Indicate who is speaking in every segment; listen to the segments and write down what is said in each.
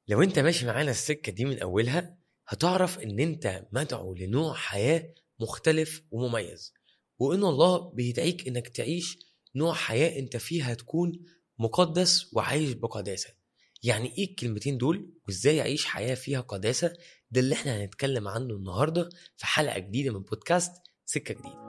Speaker 1: لو انت ماشي معانا السكه دي من اولها هتعرف ان انت مدعو لنوع حياه مختلف ومميز وان الله بيدعيك انك تعيش نوع حياه انت فيها تكون مقدس وعايش بقداسه يعني ايه الكلمتين دول وازاي اعيش حياه فيها قداسه ده اللي احنا هنتكلم عنه النهارده في حلقه جديده من بودكاست سكه جديده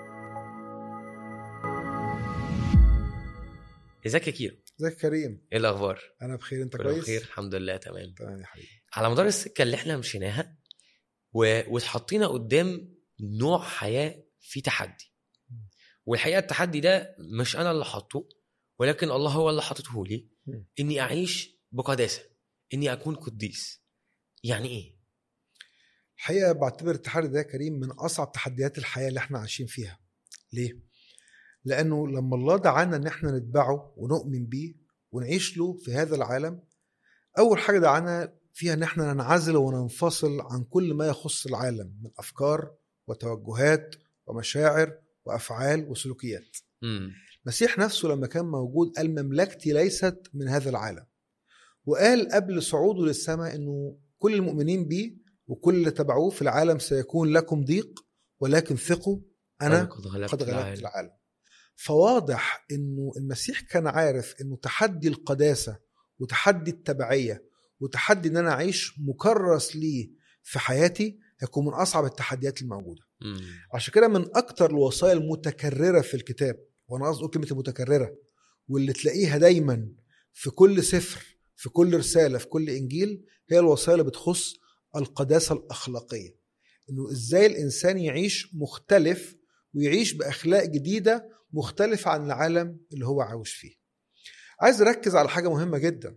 Speaker 1: ازيك يا كيرو
Speaker 2: ازيك يا كريم
Speaker 1: ايه الاخبار
Speaker 2: انا بخير انت
Speaker 1: كله
Speaker 2: كويس
Speaker 1: بخير الحمد لله تمام
Speaker 2: تمام يا حبيبي
Speaker 1: على مدار السكه اللي احنا مشيناها و... واتحطينا قدام نوع حياه في تحدي والحقيقه التحدي ده مش انا اللي حاطه ولكن الله هو اللي حاطته لي
Speaker 2: مم.
Speaker 1: اني اعيش بقداسه اني اكون قديس يعني ايه
Speaker 2: الحقيقه بعتبر التحدي ده يا كريم من اصعب تحديات الحياه اللي احنا عايشين فيها ليه لانه لما الله دعانا ان احنا نتبعه ونؤمن بيه ونعيش له في هذا العالم اول حاجه دعانا فيها ان احنا ننعزل وننفصل عن كل ما يخص العالم من افكار وتوجهات ومشاعر وافعال وسلوكيات
Speaker 1: امم
Speaker 2: المسيح نفسه لما كان موجود قال مملكتي ليست من هذا العالم وقال قبل صعوده للسماء انه كل المؤمنين بيه وكل اللي تبعوه في العالم سيكون لكم ضيق ولكن ثقوا انا
Speaker 1: قد غلبت,
Speaker 2: قد غلبت
Speaker 1: العالم.
Speaker 2: العالم فواضح انه المسيح كان عارف انه تحدي القداسه وتحدي التبعيه وتحدي ان انا اعيش مكرس ليه في حياتي هيكون من اصعب التحديات الموجوده
Speaker 1: مم.
Speaker 2: عشان كده من اكتر الوصايا المتكرره في الكتاب وانا قصدي أقول كلمه المتكرره واللي تلاقيها دايما في كل سفر في كل رساله في كل انجيل هي الوصايا اللي بتخص القداسه الاخلاقيه انه ازاي الانسان يعيش مختلف ويعيش باخلاق جديده مختلفه عن العالم اللي هو عاوش فيه عايز اركز على حاجه مهمه جدا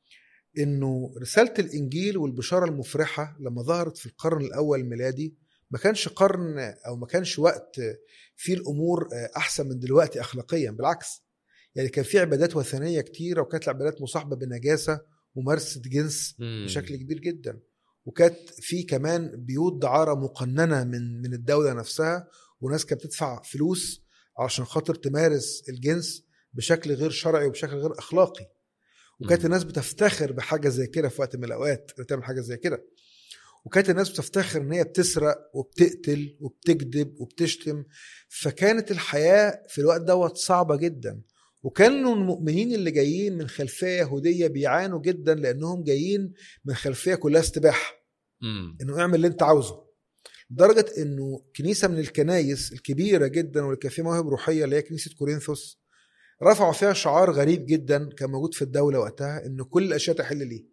Speaker 2: انه رساله الانجيل والبشاره المفرحه لما ظهرت في القرن الاول الميلادي ما كانش قرن او ما كانش وقت فيه الامور احسن من دلوقتي اخلاقيا بالعكس يعني كان في عبادات وثنيه كتيره وكانت العبادات مصاحبه بنجاسه وممارسه جنس
Speaker 1: مم.
Speaker 2: بشكل كبير جدا وكانت في كمان بيوت دعاره مقننه من من الدوله نفسها وناس كانت بتدفع فلوس عشان خاطر تمارس الجنس بشكل غير شرعي وبشكل غير اخلاقي وكانت
Speaker 1: مم.
Speaker 2: الناس بتفتخر بحاجه زي كده في وقت من الاوقات انها تعمل حاجه زي كده وكانت الناس بتفتخر ان هي بتسرق وبتقتل وبتكذب وبتشتم فكانت الحياه في الوقت دوت صعبه جدا وكانوا المؤمنين اللي جايين من خلفيه يهوديه بيعانوا جدا لانهم جايين من خلفيه كلها استباحه
Speaker 1: مم.
Speaker 2: انه اعمل اللي انت عاوزه لدرجه انه كنيسه من الكنايس الكبيره جدا واللي كان فيها مواهب روحيه اللي هي كنيسه كورنثوس رفعوا فيها شعار غريب جدا كان موجود في الدوله وقتها ان كل الاشياء تحل ليه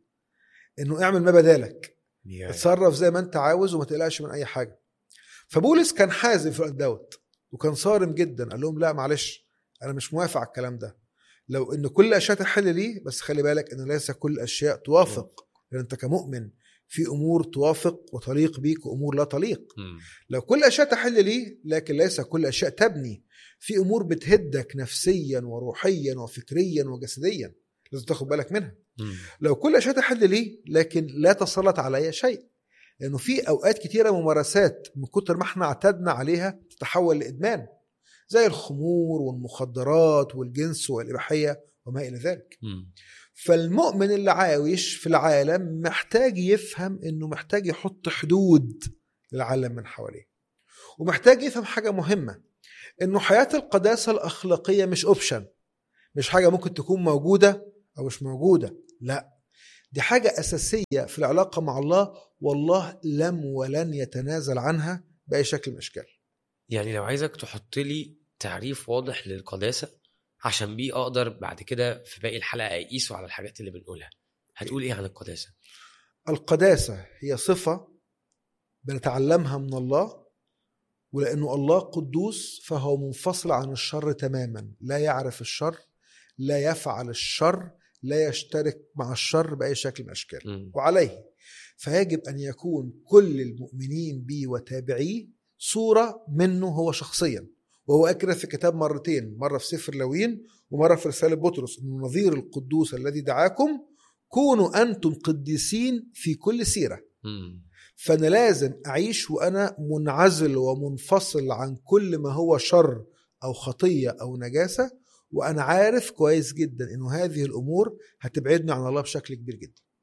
Speaker 2: انه اعمل ما بدالك
Speaker 1: يا-
Speaker 2: اتصرف زي ما انت عاوز وما تقلقش من اي حاجه فبولس كان حازم في الوقت دوت وكان صارم جدا قال لهم لا معلش انا مش موافق على الكلام ده لو ان كل الاشياء تحل ليه بس خلي بالك ان ليس كل الاشياء توافق لان انت كمؤمن في امور توافق وتليق بيك وامور لا تليق
Speaker 1: مم.
Speaker 2: لو كل الاشياء تحل ليه لكن ليس كل الاشياء تبني في امور بتهدك نفسيا وروحيا وفكريا وجسديا لازم تاخد بالك منها
Speaker 1: مم.
Speaker 2: لو كل الاشياء تحل ليه لكن لا تسلط علي شيء لانه في اوقات كتيره ممارسات من كتر ما احنا اعتدنا عليها تتحول لادمان زي الخمور والمخدرات والجنس والاباحيه وما الى ذلك
Speaker 1: مم.
Speaker 2: فالمؤمن اللي عايش في العالم محتاج يفهم انه محتاج يحط حدود للعالم من حواليه ومحتاج يفهم حاجه مهمه انه حياه القداسه الاخلاقيه مش اوبشن مش حاجه ممكن تكون موجوده او مش موجوده لا دي حاجه اساسيه في العلاقه مع الله والله لم ولن يتنازل عنها باي شكل من الاشكال
Speaker 1: يعني لو عايزك تحط لي تعريف واضح للقداسه عشان بيه اقدر بعد كده في باقي الحلقه اقيسه على الحاجات اللي بنقولها هتقول ايه عن القداسه
Speaker 2: القداسه هي صفه بنتعلمها من الله ولانه الله قدوس فهو منفصل عن الشر تماما لا يعرف الشر لا يفعل الشر لا يشترك مع الشر باي شكل من الاشكال
Speaker 1: مم.
Speaker 2: وعليه فيجب ان يكون كل المؤمنين به وتابعيه صوره منه هو شخصيا وهو اكد في الكتاب مرتين مره في سفر لوين ومره في رساله بطرس انه نظير القدوس الذي دعاكم كونوا انتم قديسين في كل سيره
Speaker 1: مم.
Speaker 2: فانا لازم اعيش وانا منعزل ومنفصل عن كل ما هو شر او خطيه او نجاسه وانا عارف كويس جدا انه هذه الامور هتبعدني عن الله بشكل كبير جدا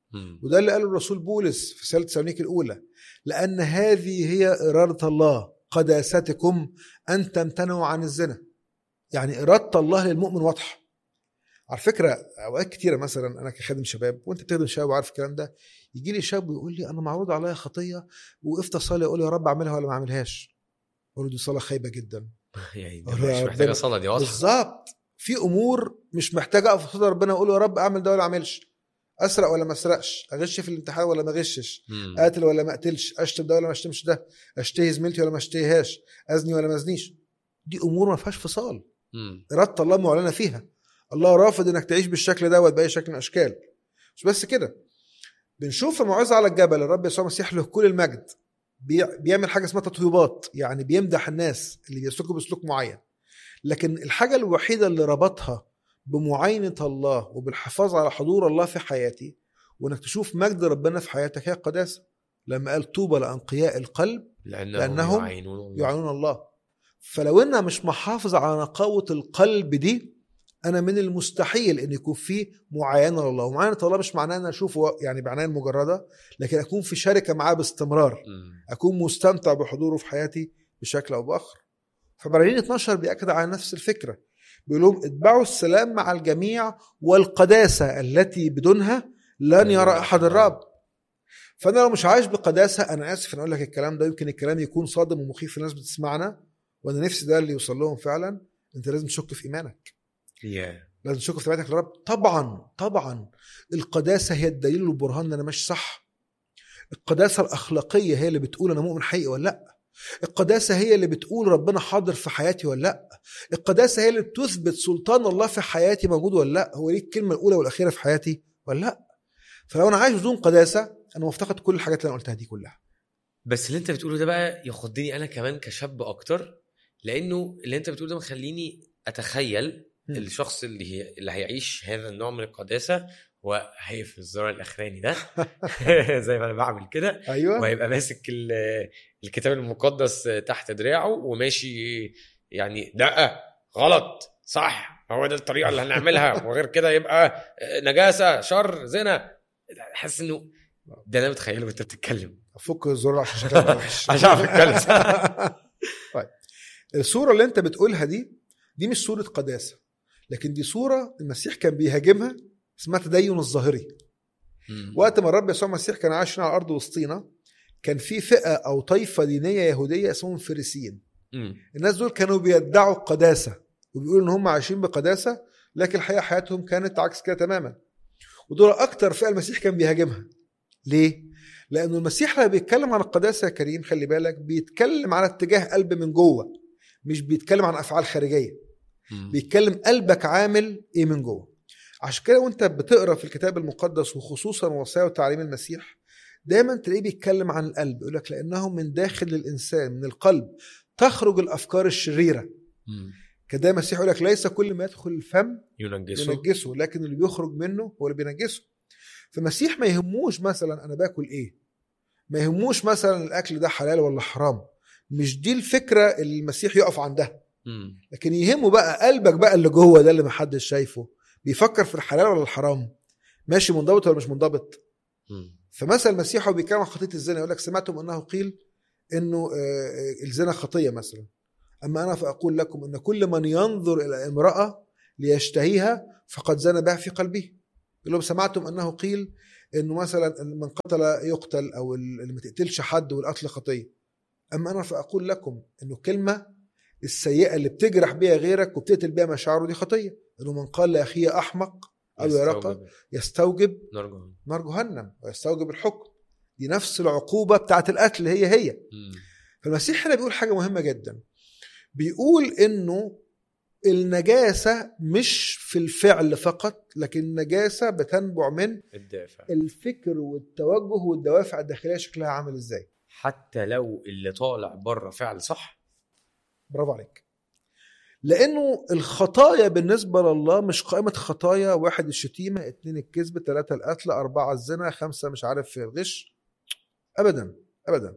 Speaker 1: مم.
Speaker 2: وده اللي قاله الرسول بولس في رساله تسالونيك الاولى لان هذه هي اراده الله قداستكم ان تمتنعوا عن الزنا يعني اراده الله للمؤمن واضحه على فكره اوقات كتيره مثلا انا كخادم شباب وانت بتخدم شباب وعارف الكلام ده يجي لي شاب ويقول لي انا معروض عليا خطيه وقفت اصلي اقول يا رب اعملها ولا ما اعملهاش اقول له دي صلاه خيبه جدا
Speaker 1: يعني دي
Speaker 2: أه،
Speaker 1: مش
Speaker 2: يا
Speaker 1: محتاجه
Speaker 2: ربنا.
Speaker 1: صلاه دي واضحه
Speaker 2: بالظبط في امور مش محتاجه اقف قصاد ربنا اقول له يا رب اعمل ده ولا ما اعملش اسرق ولا ما اسرقش اغش في الامتحان ولا ما اغشش
Speaker 1: مم.
Speaker 2: اقتل ولا ما اقتلش اشتم ده ولا ما اشتمش ده اشتهي زميلتي ولا ما اشتهيهاش ازني ولا ما ازنيش دي امور ما فيهاش فصال
Speaker 1: مم.
Speaker 2: اراده الله معلنه فيها الله رافض انك تعيش بالشكل دوت باي شكل من الاشكال مش بس كده بنشوف في موعظه على الجبل الرب يسوع المسيح له كل المجد بي- بيعمل حاجه اسمها تطويبات يعني بيمدح الناس اللي بيسلكوا بسلوك معين لكن الحاجه الوحيده اللي ربطها بمعاينه الله وبالحفاظ على حضور الله في حياتي وانك تشوف مجد ربنا في حياتك هي القداسه لما قال طوبى لانقياء القلب
Speaker 1: لانهم,
Speaker 2: لأنهم
Speaker 1: يعينون الله.
Speaker 2: يعانون الله فلو انا مش محافظ على نقاوه القلب دي انا من المستحيل ان يكون في معاينه لله ومعاينه الله مش معناه ان أنا اشوفه يعني بعنايه مجرده لكن اكون في شركه معاه باستمرار
Speaker 1: مم.
Speaker 2: اكون مستمتع بحضوره في حياتي بشكل او باخر فبرلين 12 بيأكد على نفس الفكره بيقول لهم اتبعوا السلام مع الجميع والقداسه التي بدونها لن يرى احد الرب فانا لو مش عايش بقداسه انا اسف ان اقول لك الكلام ده يمكن الكلام يكون صادم ومخيف للناس بتسمعنا وانا نفسي ده اللي يوصل لهم فعلا انت لازم تشك في ايمانك
Speaker 1: يا
Speaker 2: لازم تشك في ايمانك للرب طبعا طبعا القداسه هي الدليل والبرهان ان انا ماشي صح القداسه الاخلاقيه هي اللي بتقول انا مؤمن حقيقي ولا لا القداسه هي اللي بتقول ربنا حاضر في حياتي ولا لا القداسه هي اللي بتثبت سلطان الله في حياتي موجود ولا لا هو ليه الكلمه الاولى والاخيره في حياتي ولا لا فلو انا عايش بدون قداسه انا مفتقد كل الحاجات اللي انا قلتها دي كلها
Speaker 1: بس اللي انت بتقوله ده بقى يخضني انا كمان كشاب اكتر لانه اللي انت بتقوله ده مخليني اتخيل
Speaker 2: مم.
Speaker 1: الشخص اللي هي اللي هيعيش هذا النوع من القداسه هو هيقفل الزرار الاخراني ده زي ما انا بعمل كده
Speaker 2: ايوه
Speaker 1: وهيبقى ماسك ال- الكتاب المقدس تحت دراعه وماشي يعني لا غلط صح هو ده الطريقه اللي هنعملها وغير كده يبقى نجاسه شر زنا حاسس انه ده انا متخيله وانت بتتكلم
Speaker 2: فك الزرار عشان شكلها وحش
Speaker 1: عشان أعرف أتكلم.
Speaker 2: طيب الصوره اللي انت بتقولها دي دي مش صوره قداسه لكن دي صوره المسيح كان بيهاجمها اسمها تدين الظاهري وقت ما الرب يسوع المسيح كان عايش على الارض وسطينا كان في فئه او طائفه دينيه يهوديه اسمهم الفريسيين
Speaker 1: مم.
Speaker 2: الناس دول كانوا بيدعوا القداسه وبيقولوا ان هم عايشين بقداسه لكن الحقيقه حياتهم كانت عكس كده تماما ودول اكتر فئه المسيح كان بيهاجمها ليه لانه المسيح لما بيتكلم عن القداسه يا كريم خلي بالك بيتكلم على اتجاه قلب من جوه مش بيتكلم عن افعال خارجيه
Speaker 1: مم.
Speaker 2: بيتكلم قلبك عامل ايه من جوه عشان كده وانت بتقرا في الكتاب المقدس وخصوصا وصايا وتعليم المسيح دايما تلاقيه بيتكلم عن القلب يقول لك لانه من داخل الانسان من القلب تخرج الافكار الشريره
Speaker 1: مم.
Speaker 2: كده المسيح يقول لك ليس كل ما يدخل الفم
Speaker 1: ينجسه
Speaker 2: ينجسه لكن اللي بيخرج منه هو اللي بينجسه فالمسيح ما يهموش مثلا انا باكل ايه ما يهموش مثلا الاكل ده حلال ولا حرام مش دي الفكره اللي المسيح يقف عندها
Speaker 1: مم.
Speaker 2: لكن يهمه بقى قلبك بقى اللي جوه ده اللي محدش شايفه بيفكر في الحلال ولا الحرام ماشي منضبط ولا مش منضبط
Speaker 1: مم.
Speaker 2: فمثلا المسيح هو بيتكلم عن خطيه الزنا يقول لك سمعتم انه قيل انه آه، آه، الزنا خطيه مثلا اما انا فاقول لكم ان كل من ينظر الى امراه ليشتهيها فقد زنى بها في قلبه يقول لهم سمعتم انه قيل انه مثلا من قتل يقتل او اللي ما تقتلش حد والقتل خطيه اما انا فاقول لكم انه الكلمه السيئه اللي بتجرح بيها غيرك وبتقتل بيها مشاعره دي خطيه انه من قال لاخيه احمق او يرقى
Speaker 1: يستوجب
Speaker 2: يستوجب
Speaker 1: نار جهنم.
Speaker 2: نار جهنم ويستوجب الحكم دي نفس العقوبة بتاعت القتل هي هي
Speaker 1: مم.
Speaker 2: فالمسيح هنا بيقول حاجة مهمة جدا بيقول انه النجاسة مش في الفعل فقط لكن النجاسة بتنبع من
Speaker 1: الدافع
Speaker 2: الفكر والتوجه والدوافع الداخلية شكلها عامل ازاي
Speaker 1: حتى لو اللي طالع بره فعل صح
Speaker 2: برافو عليك لانه الخطايا بالنسبة لله مش قائمة خطايا واحد الشتيمة اتنين الكذب ثلاثة القتل أربعة الزنا خمسة مش عارف الغش أبدا أبدا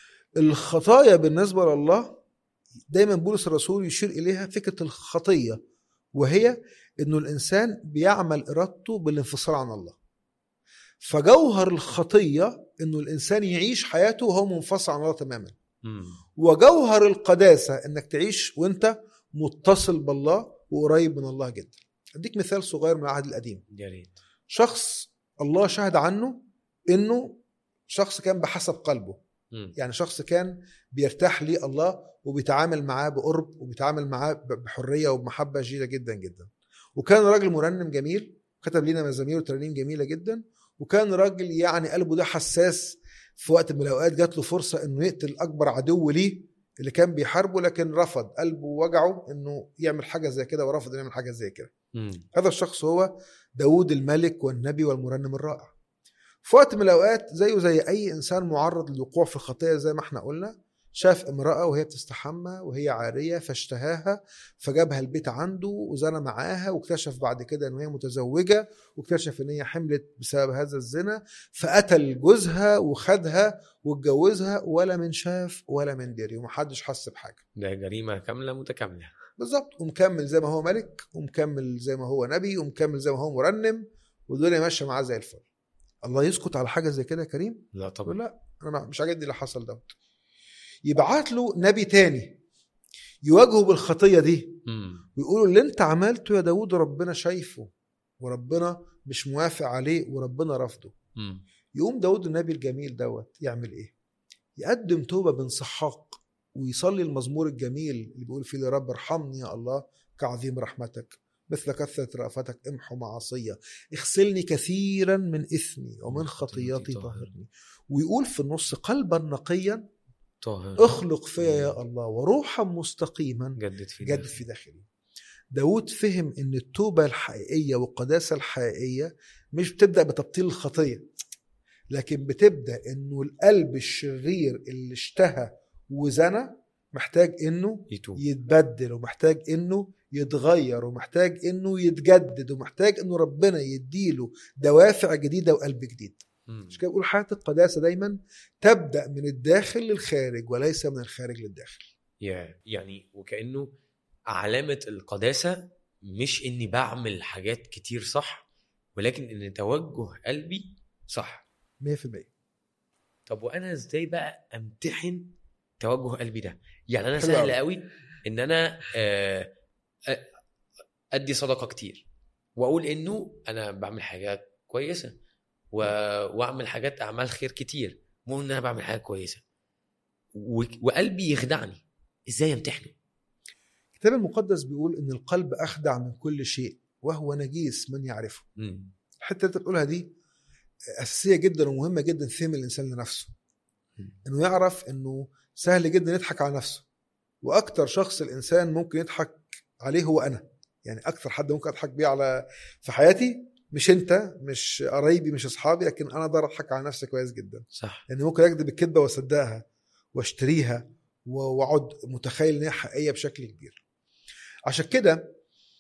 Speaker 2: الخطايا بالنسبة لله دايما بولس الرسول يشير إليها فكرة الخطية وهي إنه الإنسان بيعمل إرادته بالانفصال عن الله فجوهر الخطيه انه الانسان يعيش حياته وهو منفصل عن الله تماما
Speaker 1: مم.
Speaker 2: وجوهر القداسه انك تعيش وانت متصل بالله وقريب من الله جدا اديك مثال صغير من العهد القديم
Speaker 1: يا ريت
Speaker 2: شخص الله شهد عنه انه شخص كان بحسب قلبه
Speaker 1: مم.
Speaker 2: يعني شخص كان بيرتاح ليه الله وبيتعامل معاه بقرب وبيتعامل معاه ب- بحريه وبمحبه شديده جدا جدا وكان راجل مرنم جميل كتب لنا مزامير وترانيم جميله جدا وكان راجل يعني قلبه ده حساس في وقت من الاوقات جات له فرصه انه يقتل اكبر عدو ليه اللي كان بيحاربه لكن رفض قلبه وجعه انه يعمل حاجه زي كده ورفض انه يعمل حاجه زي كده
Speaker 1: مم.
Speaker 2: هذا الشخص هو داود الملك والنبي والمرنم الرائع في وقت من الأوقات زيه زي أي إنسان معرض للوقوع في الخطية زي ما احنا قلنا شاف امرأة وهي بتستحمى وهي عارية فاشتهاها فجابها البيت عنده وزنى معاها واكتشف بعد كده ان هي متزوجة واكتشف ان هي حملت بسبب هذا الزنا فقتل جوزها وخدها واتجوزها ولا من شاف ولا من دري ومحدش حس بحاجة
Speaker 1: ده جريمه كامله متكامله
Speaker 2: بالظبط ومكمل زي ما هو ملك ومكمل زي ما هو نبي ومكمل زي ما هو مرنم والدنيا ماشيه معاه زي الفل الله يسكت على حاجه زي كده يا كريم
Speaker 1: لا
Speaker 2: يقول
Speaker 1: طبعا
Speaker 2: لا انا ما- مش عاجبني اللي حصل دوت يبعت له نبي تاني يواجهه بالخطيه دي
Speaker 1: مم.
Speaker 2: ويقولوا اللي انت عملته يا داود ربنا شايفه وربنا مش موافق عليه وربنا رفضه
Speaker 1: مم.
Speaker 2: يقوم داود النبي الجميل دوت يعمل ايه يقدم توبة بانسحاق ويصلي المزمور الجميل اللي بيقول فيه لرب ارحمني يا الله كعظيم رحمتك مثل كثرة رأفتك امحو معصية اغسلني كثيرا من إثمي ومن خطياتي طهرني ويقول في النص قلبا نقيا
Speaker 1: طاهر
Speaker 2: اخلق فيا يا الله وروحا مستقيما
Speaker 1: جدد في
Speaker 2: جدد في داخلي داود فهم ان التوبة الحقيقية والقداسة الحقيقية مش بتبدأ بتبطيل الخطية لكن بتبدأ انه القلب الشرير اللي اشتهى وزنى محتاج انه
Speaker 1: يتوب
Speaker 2: يتبدل ومحتاج انه يتغير ومحتاج انه يتجدد ومحتاج انه ربنا يديله دوافع جديدة وقلب جديد
Speaker 1: مم.
Speaker 2: مش كده بقول حياة القداسة دايما تبدأ من الداخل للخارج وليس من الخارج للداخل
Speaker 1: يا يعني وكانه علامه القداسه مش اني بعمل حاجات كتير صح ولكن ان توجه قلبي صح
Speaker 2: 100%
Speaker 1: طب وانا ازاي بقى امتحن توجه قلبي ده يعني انا
Speaker 2: حلو
Speaker 1: سهل
Speaker 2: أوي.
Speaker 1: قوي ان انا آه، آه، ادي صدقه كتير واقول انه انا بعمل حاجات كويسه و... واعمل حاجات اعمال خير كتير مو ان انا بعمل حاجه كويسه و... وقلبي يخدعني ازاي امتحنه
Speaker 2: الكتاب المقدس بيقول ان القلب اخدع من كل شيء وهو نجيس من يعرفه
Speaker 1: مم.
Speaker 2: الحته اللي انت بتقولها دي اساسيه جدا ومهمه جدا في فهم الانسان لنفسه
Speaker 1: مم.
Speaker 2: انه يعرف انه سهل جدا يضحك على نفسه واكتر شخص الانسان ممكن يضحك عليه هو انا يعني اكتر حد ممكن اضحك بيه على في حياتي مش انت مش قرايبي مش اصحابي لكن انا اقدر اضحك على نفسي كويس جدا
Speaker 1: صح
Speaker 2: لان ممكن اكذب الكذبه واصدقها واشتريها و- واقعد متخيل ان هي حقيقيه بشكل كبير عشان كده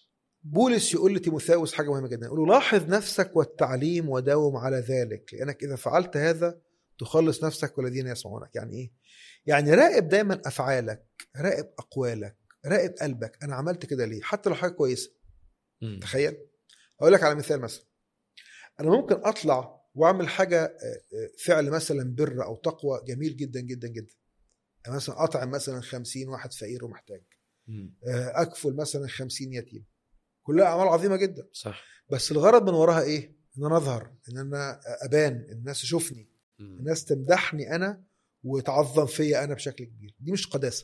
Speaker 2: بولس يقول لتيموثاوس حاجه مهمه جدا يقول له لاحظ نفسك والتعليم وداوم على ذلك لانك اذا فعلت هذا تخلص نفسك والذين يسمعونك يعني ايه يعني راقب دايما افعالك راقب اقوالك راقب قلبك انا عملت كده ليه حتى لو حاجه كويسه
Speaker 1: مم.
Speaker 2: تخيل هقول لك على مثال مثلا انا ممكن اطلع واعمل حاجه آه، آه، فعل مثلا بر او تقوى جميل جدا جدا جدا يعني مثلا اطعم مثلا خمسين واحد فقير ومحتاج
Speaker 1: مم.
Speaker 2: آه، اكفل مثلا خمسين يتيم كلها اعمال عظيمه جدا
Speaker 1: صح
Speaker 2: بس الغرض من وراها ايه ان انا اظهر ان انا ابان الناس تشوفني
Speaker 1: مم.
Speaker 2: الناس تمدحني انا وتعظم فيا انا بشكل كبير دي مش قداسه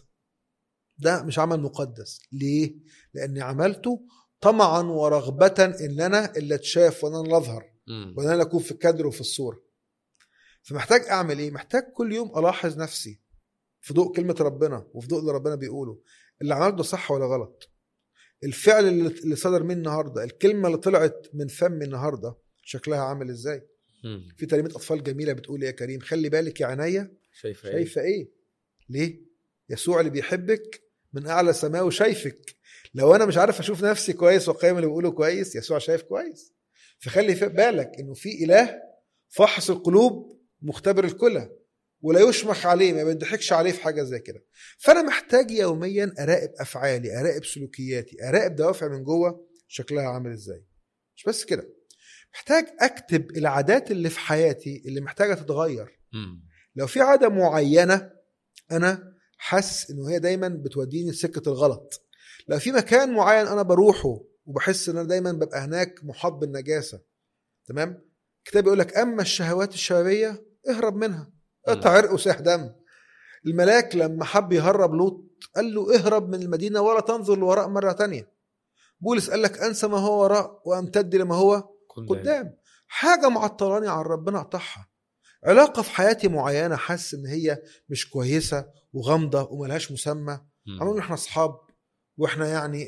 Speaker 2: ده مش عمل مقدس ليه لاني عملته طمعا ورغبه ان انا اللي اتشاف وان انا اللي اظهر
Speaker 1: مم.
Speaker 2: وان انا اكون في الكادر وفي الصوره فمحتاج اعمل ايه محتاج كل يوم الاحظ نفسي في ضوء كلمه ربنا وفي ضوء اللي ربنا بيقوله اللي عملته ده صح ولا غلط الفعل اللي اللي صدر مني النهارده الكلمه اللي طلعت من فمي النهارده شكلها عامل ازاي
Speaker 1: مم.
Speaker 2: في ترنيمه اطفال جميله بتقول يا كريم خلي بالك يا عينيا
Speaker 1: شايفه ايه
Speaker 2: شايفه ايه ليه يسوع اللي بيحبك من اعلى سماوي شايفك لو انا مش عارف اشوف نفسي كويس والقيم اللي بيقوله كويس يسوع شايف كويس فخلي في بالك انه في اله فحص القلوب مختبر الكلى ولا يشمخ عليه ما بيضحكش عليه في حاجه زي كده فانا محتاج يوميا اراقب افعالي اراقب سلوكياتي اراقب دوافع من جوه شكلها عامل ازاي مش بس كده محتاج اكتب العادات اللي في حياتي اللي محتاجه تتغير
Speaker 1: مم.
Speaker 2: لو في عاده معينه انا حاسس انه هي دايما بتوديني لسكه الغلط لو في مكان معين انا بروحه وبحس ان انا دايما ببقى هناك محاط بالنجاسه تمام الكتاب يقول لك اما الشهوات الشبابيه اهرب منها اقطع عرق وساح دم الملاك لما حب يهرب لوط قال له اهرب من المدينه ولا تنظر لوراء مره تانية بولس قال لك انسى ما هو وراء وامتد لما هو قدام حاجه معطلاني عن ربنا اقطعها علاقه في حياتي معينه حاسس ان هي مش كويسه وغامضه وملهاش مسمى
Speaker 1: مم.
Speaker 2: عمالين احنا اصحاب واحنا يعني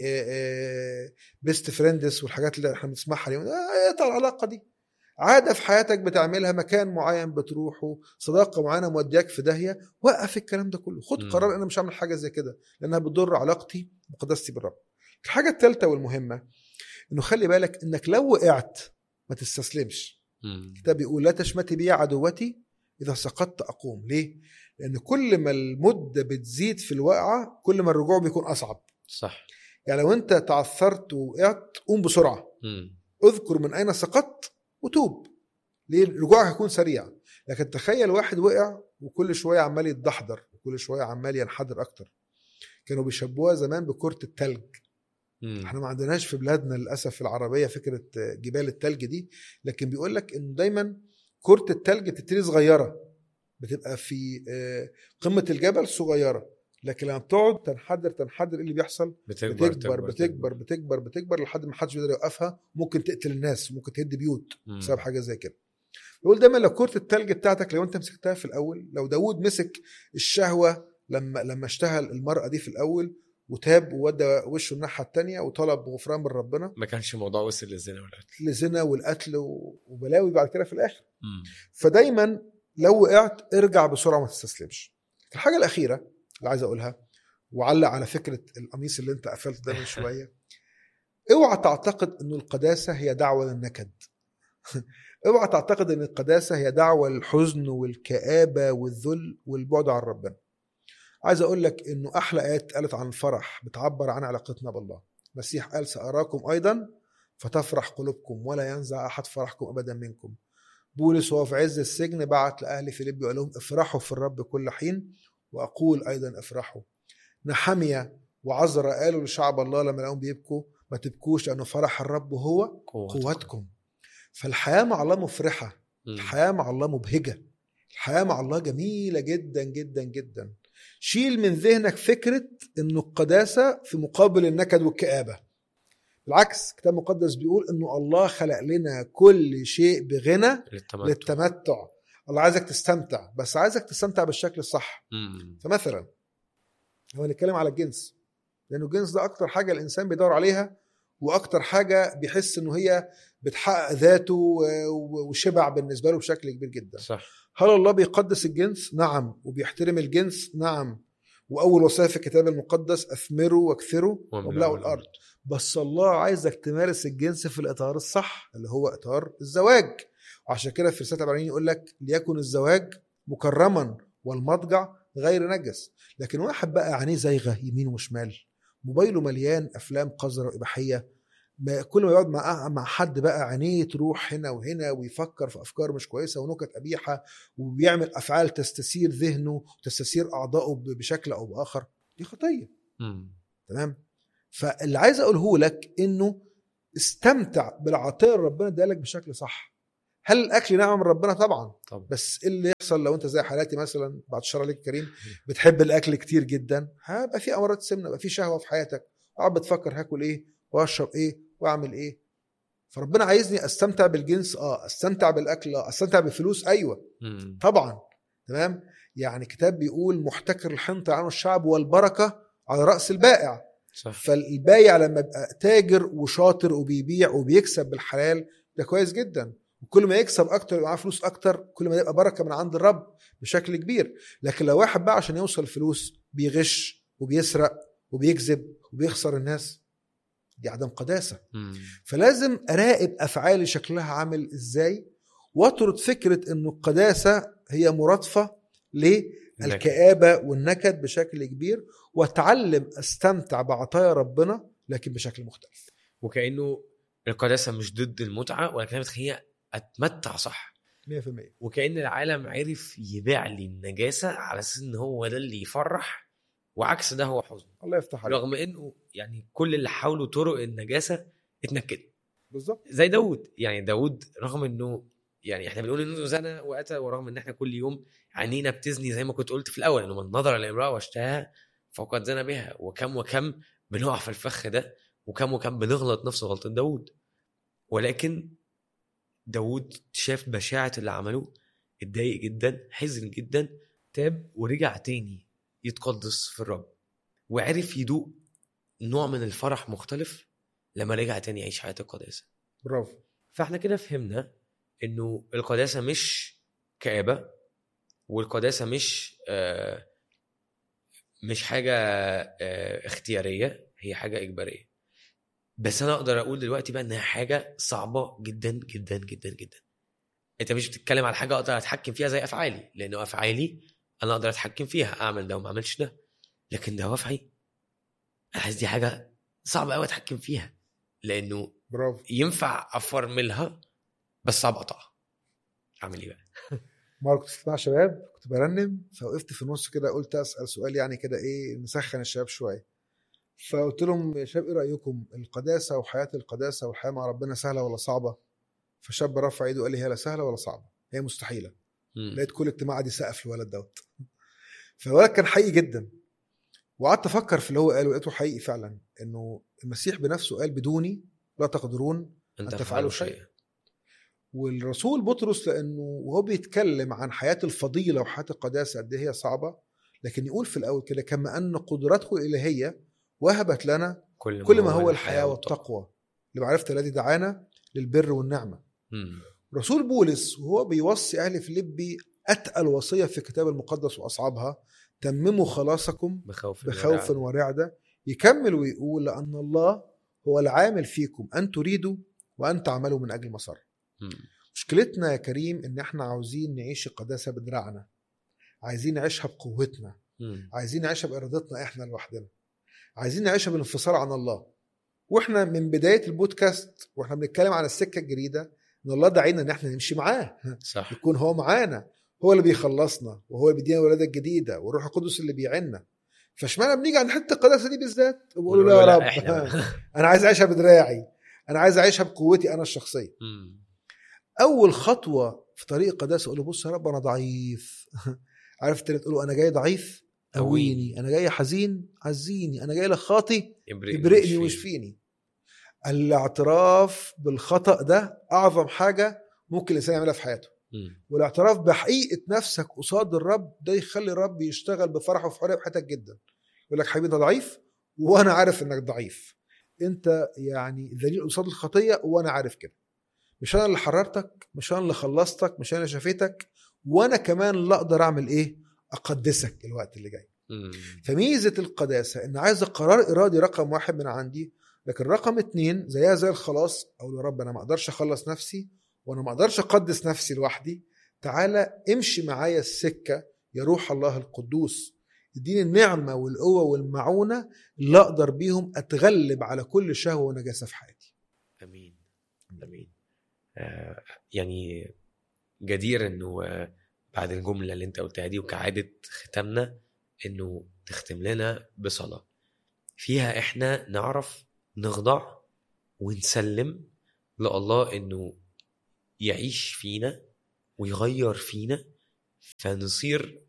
Speaker 2: بيست فريندز والحاجات اللي احنا بنسمعها اليوم آه، اقطع العلاقه دي عاده في حياتك بتعملها مكان معين بتروحه صداقه معينه مودياك في داهيه وقف الكلام ده كله خد
Speaker 1: مم.
Speaker 2: قرار انا مش هعمل حاجه زي كده لانها بتضر علاقتي وقداستي بالرب الحاجه الثالثه والمهمه انه خلي بالك انك لو وقعت ما تستسلمش
Speaker 1: مم.
Speaker 2: الكتاب بيقول لا تشمتي بي عدوتي اذا سقطت اقوم ليه لان كل ما المده بتزيد في الوقعه كل ما الرجوع بيكون اصعب
Speaker 1: صح
Speaker 2: يعني لو انت تعثرت ووقعت قوم بسرعه
Speaker 1: مم.
Speaker 2: اذكر من اين سقطت وتوب ليه الرجوع هيكون سريع لكن تخيل واحد وقع وكل شويه عمال يتدحضر وكل شويه عمال ينحدر اكتر كانوا بيشبهوها زمان بكره التلج
Speaker 1: مم.
Speaker 2: احنا ما عندناش في بلادنا للاسف في العربيه فكره جبال التلج دي لكن بيقول لك انه دايما كره التلج بتبتدي صغيره بتبقى في آه، قمه الجبل صغيره لكن لما بتقعد تنحدر تنحدر ايه اللي بيحصل
Speaker 1: بتكبر
Speaker 2: بتكبر بتكبر بتكبر بتكبر لحد ما حدش بيقدر يوقفها ممكن تقتل الناس ممكن تهد بيوت
Speaker 1: مم.
Speaker 2: بسبب حاجه زي كده بيقول دايما لو كره التلج بتاعتك لو انت مسكتها في الاول لو داوود مسك الشهوه لما لما اشتهى المراه دي في الاول وتاب وودى وشه الناحيه الثانيه وطلب غفران من ربنا
Speaker 1: ما كانش الموضوع وصل للزنا والقتل
Speaker 2: لزنا والقتل و- وبلاوي بعد كده في الاخر
Speaker 1: مم.
Speaker 2: فدايما لو وقعت ارجع بسرعه ما تستسلمش الحاجه الاخيره اللي عايز اقولها وعلق على فكره القميص اللي انت قفلته ده من شويه اوعى تعتقد ان القداسه هي دعوه للنكد اوعى تعتقد ان القداسه هي دعوه للحزن والكآبه والذل والبعد عن ربنا عايز اقول لك انه احلى ايات قالت عن الفرح بتعبر عن علاقتنا بالله المسيح قال ساراكم ايضا فتفرح قلوبكم ولا ينزع احد فرحكم ابدا منكم بولس وهو في عز السجن بعت لاهل فيليبي وقال لهم افرحوا في الرب كل حين واقول ايضا افرحوا نحمية وعزرا قالوا لشعب الله لما لقوهم بيبكوا ما تبكوش لانه فرح الرب هو
Speaker 1: قوتكم.
Speaker 2: قوتكم فالحياه مع الله مفرحه
Speaker 1: مم.
Speaker 2: الحياه مع الله مبهجه الحياه مع الله جميله جدا جدا جدا شيل من ذهنك فكره انه القداسه في مقابل النكد والكآبه بالعكس الكتاب المقدس بيقول انه الله خلق لنا كل شيء بغنى
Speaker 1: للتمتع
Speaker 2: للتمتع الله عايزك تستمتع بس عايزك تستمتع بالشكل الصح
Speaker 1: مم.
Speaker 2: فمثلا لو هنتكلم على الجنس لانه الجنس ده اكتر حاجه الانسان بيدور عليها واكتر حاجه بيحس انه هي بتحقق ذاته و- وشبع بالنسبه له بشكل كبير جدا
Speaker 1: صح
Speaker 2: هل الله بيقدس الجنس نعم وبيحترم الجنس نعم واول وصيه في الكتاب المقدس اثمروا واكثروا واملأوا الارض بس الله عايزك تمارس الجنس في الاطار الصح اللي هو اطار الزواج وعشان كده في رساله عبرانيين يقول لك ليكن الزواج مكرما والمضجع غير نجس لكن واحد بقى عينيه زايغه يمين وشمال موبايله مليان افلام قذره واباحيه ما كل ما يقعد مع مع حد بقى عينيه تروح هنا وهنا ويفكر في افكار مش كويسه ونكت قبيحه وبيعمل افعال تستثير ذهنه وتستثير اعضائه ب- بشكل او باخر دي خطيه
Speaker 1: مم.
Speaker 2: تمام فاللي عايز اقوله لك انه استمتع بالعطيه اللي ربنا ادالك بشكل صح هل الاكل نعمه من ربنا طبعا
Speaker 1: طبعا
Speaker 2: بس ايه اللي يحصل لو انت زي حالاتي مثلا بعد الشر عليك كريم بتحب الاكل كتير جدا هيبقى في امراض سمنه يبقى في شهوه في حياتك قاعد بتفكر هاكل ايه واشرب ايه واعمل ايه فربنا عايزني استمتع بالجنس اه استمتع بالاكل اه استمتع بالفلوس ايوه
Speaker 1: مم.
Speaker 2: طبعا تمام يعني كتاب بيقول محتكر الحنطة عنه الشعب والبركة على رأس البائع
Speaker 1: صح
Speaker 2: فالبايع لما يبقى تاجر وشاطر وبيبيع وبيكسب بالحلال ده كويس جدا وكل ما يكسب اكتر يبقى معاه فلوس اكتر كل ما يبقى بركه من عند الرب بشكل كبير لكن لو واحد بقى عشان يوصل فلوس بيغش وبيسرق وبيكذب وبيخسر الناس دي عدم قداسه
Speaker 1: مم.
Speaker 2: فلازم اراقب افعالي شكلها عامل ازاي واطرد فكره انه القداسه هي مرادفه للكآبه والنكد بشكل كبير واتعلم استمتع بعطايا ربنا لكن بشكل مختلف
Speaker 1: وكانه القداسه مش ضد المتعه ولكنها بتخليني اتمتع صح
Speaker 2: 100%
Speaker 1: وكأن العالم عرف يبيع لي النجاسة على أساس إن هو ده اللي يفرح وعكس ده هو حزن
Speaker 2: الله يفتح عليك
Speaker 1: رغم إنه يعني كل اللي حاولوا طرق النجاسة اتنكدوا
Speaker 2: بالظبط
Speaker 1: زي داود يعني داود رغم إنه يعني احنا بنقول انه زنى واتى ورغم ان احنا كل يوم عينينا بتزني زي ما كنت قلت في الاول انه من نظر لامراه واشتهاها فقد زنى بها وكم وكم بنقع في الفخ ده وكم وكم بنغلط نفس غلطه داود ولكن داود شاف بشاعة اللي عملوه اتضايق جدا حزن جدا تاب ورجع تاني يتقدس في الرب وعرف يدوق نوع من الفرح مختلف لما رجع تاني يعيش حياة القداسة
Speaker 2: برافو
Speaker 1: فاحنا كده فهمنا انه القداسة مش كآبة والقداسة مش آه مش حاجة آه اختيارية هي حاجة إجبارية بس أنا أقدر أقول دلوقتي بقى إنها حاجة صعبة جدا جدا جدا جدا أنت مش بتتكلم على حاجة أقدر أتحكم فيها زي أفعالي لأنه أفعالي أنا أقدر أتحكم فيها أعمل ده وما أعملش ده لكن دوافعي أنا حاسس دي حاجة صعبة أوي أتحكم فيها لأنه
Speaker 2: برافو
Speaker 1: ينفع أفرملها بس صعب أقطعها أعمل إيه بقى؟
Speaker 2: مرة كنت مع شباب كنت برنم فوقفت في النص كده قلت اسال سؤال يعني كده ايه نسخن الشباب شويه فقلت لهم يا شباب ايه رايكم القداسه وحياه القداسه والحياه مع ربنا سهله ولا صعبه فشاب رفع ايده وقال لي هي لا سهله ولا صعبه هي مستحيله
Speaker 1: مم.
Speaker 2: لقيت كل اجتماع قعد يسقف الولد دوت فالولد كان حقيقي جدا وقعدت افكر في اللي هو قاله لقيته حقيقي فعلا انه المسيح بنفسه قال بدوني لا تقدرون
Speaker 1: أن
Speaker 2: أن
Speaker 1: تفعلوا
Speaker 2: تفعلوا
Speaker 1: شيئا
Speaker 2: شيئا. والرسول بطرس لانه وهو بيتكلم عن حياه الفضيله وحياه القداسه قد إيه هي صعبه لكن يقول في الاول كده كما ان قدرته الالهيه وهبت لنا
Speaker 1: كل
Speaker 2: كل ما هو الحياه والتقوى لمعرفه الذي دعانا للبر والنعمه
Speaker 1: مم.
Speaker 2: رسول بولس وهو بيوصي اهل فيليبي اتقل وصيه في الكتاب المقدس واصعبها تمموا خلاصكم
Speaker 1: بخوف
Speaker 2: بخوف
Speaker 1: ورعب.
Speaker 2: ورعده يكمل ويقول لان الله هو العامل فيكم ان تريدوا وان تعملوا من اجل مسار
Speaker 1: مم.
Speaker 2: مشكلتنا يا كريم ان احنا عاوزين نعيش القداسه بدراعنا عايزين نعيشها بقوتنا
Speaker 1: مم.
Speaker 2: عايزين نعيشها بارادتنا احنا لوحدنا عايزين نعيشها بالانفصال عن الله واحنا من بدايه البودكاست واحنا بنتكلم عن السكه الجديده ان الله دعينا ان احنا نمشي معاه
Speaker 1: صح
Speaker 2: يكون هو معانا هو اللي بيخلصنا وهو اللي بيدينا الولاده الجديده والروح القدس اللي بيعنا فاشمعنى بنيجي عند حته القداسه دي بالذات وبقول له
Speaker 1: ونقول
Speaker 2: لا يا
Speaker 1: لا،
Speaker 2: رب
Speaker 1: إحنا بقى.
Speaker 2: انا عايز اعيشها بدراعي انا عايز اعيشها بقوتي انا الشخصيه
Speaker 1: مم.
Speaker 2: اول خطوه في طريق القداسه اقول له بص يا رب انا ضعيف عارف انت اللي تقول له انا جاي ضعيف قويني انا جاي حزين عزيني انا جاي لك خاطي
Speaker 1: يبرئني
Speaker 2: ابرئني
Speaker 1: ويشفيني.
Speaker 2: واشفيني الاعتراف بالخطا ده اعظم حاجه ممكن الانسان يعملها في حياته
Speaker 1: مم.
Speaker 2: والاعتراف بحقيقه نفسك قصاد الرب ده يخلي الرب يشتغل بفرح وفي حريه في حياتك جدا يقول لك حبيبي انت ضعيف وانا عارف انك ضعيف انت يعني ذليل قصاد الخطيه وانا عارف كده مش انا اللي حررتك مش انا اللي خلصتك مش انا اللي شفيتك وانا كمان اللي اقدر اعمل ايه اقدسك الوقت اللي جاي
Speaker 1: مم.
Speaker 2: فميزه القداسه ان عايز قرار ارادي رقم واحد من عندي لكن رقم اتنين زيها زي الخلاص اقول يا رب انا ما اقدرش اخلص نفسي وانا ما اقدرش اقدس نفسي لوحدي تعالى امشي معايا السكه يا روح الله القدوس اديني النعمه والقوه والمعونه اللي اقدر بيهم اتغلب على كل شهوه ونجاسه في حياتي
Speaker 1: امين امين آه يعني جدير انه آه بعد الجمله اللي انت قلتها دي وكعاده ختامنا انه تختم لنا بصلاه فيها احنا نعرف نخضع ونسلم لله انه يعيش فينا ويغير فينا فنصير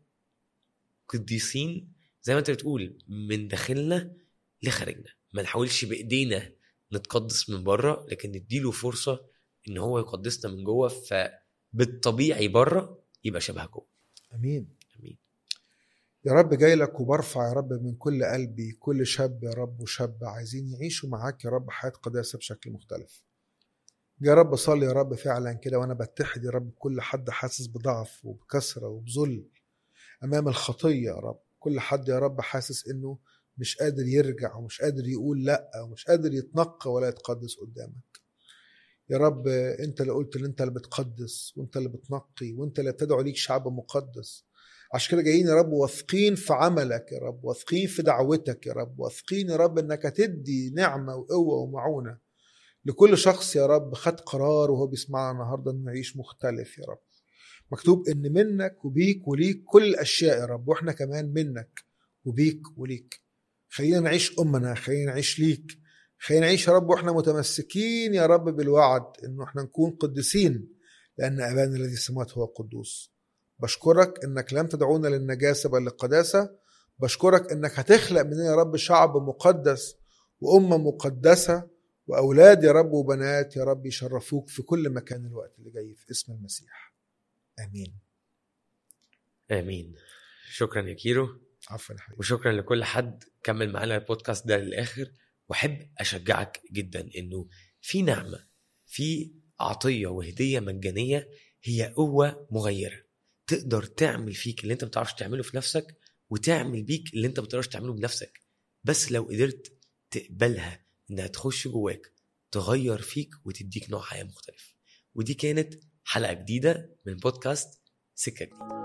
Speaker 1: قديسين زي ما انت بتقول من داخلنا لخارجنا ما نحاولش بايدينا نتقدس من بره لكن نديله فرصه ان هو يقدسنا من جوه فبالطبيعي بره يبقى شبه جوه
Speaker 2: امين
Speaker 1: امين
Speaker 2: يا رب جاي لك وبرفع يا رب من كل قلبي كل شاب يا رب وشاب عايزين يعيشوا معاك يا رب حياة قداسة بشكل مختلف يا رب صلي يا رب فعلا كده وانا بتحد يا رب بكل حد حاسس بضعف وبكسرة وبذل امام الخطية يا رب كل حد يا رب حاسس انه مش قادر يرجع ومش قادر يقول لا ومش قادر يتنقى ولا يتقدس قدامك يا رب انت اللي قلت ان انت اللي بتقدس وانت اللي بتنقي وانت اللي بتدعو ليك شعب مقدس عشان كده جايين يا رب واثقين في عملك يا رب واثقين في دعوتك يا رب واثقين يا رب انك هتدي نعمه وقوه ومعونه لكل شخص يا رب خد قرار وهو بيسمعنا النهارده انه يعيش مختلف يا رب مكتوب ان منك وبيك وليك كل الاشياء يا رب واحنا كمان منك وبيك وليك خلينا نعيش امنا خلينا نعيش ليك خلينا نعيش يا رب واحنا متمسكين يا رب بالوعد انه احنا نكون قديسين لان ابانا الذي في السماوات هو قدوس بشكرك انك لم تدعونا للنجاسه بل للقداسه بشكرك انك هتخلق مننا يا رب شعب مقدس وامه مقدسه واولاد يا رب وبنات يا رب يشرفوك في كل مكان الوقت اللي جاي في اسم المسيح امين
Speaker 1: امين شكرا يا كيرو
Speaker 2: عفوا يا حبيبي
Speaker 1: وشكرا لكل حد كمل معانا البودكاست ده للاخر واحب اشجعك جدا انه في نعمه في عطيه وهديه مجانيه هي قوه مغيره تقدر تعمل فيك اللي انت ما بتعرفش تعمله في نفسك وتعمل بيك اللي انت ما بتقدرش تعمله بنفسك بس لو قدرت تقبلها انها تخش جواك تغير فيك وتديك نوع حياه مختلف ودي كانت حلقه جديده من بودكاست سكه جديده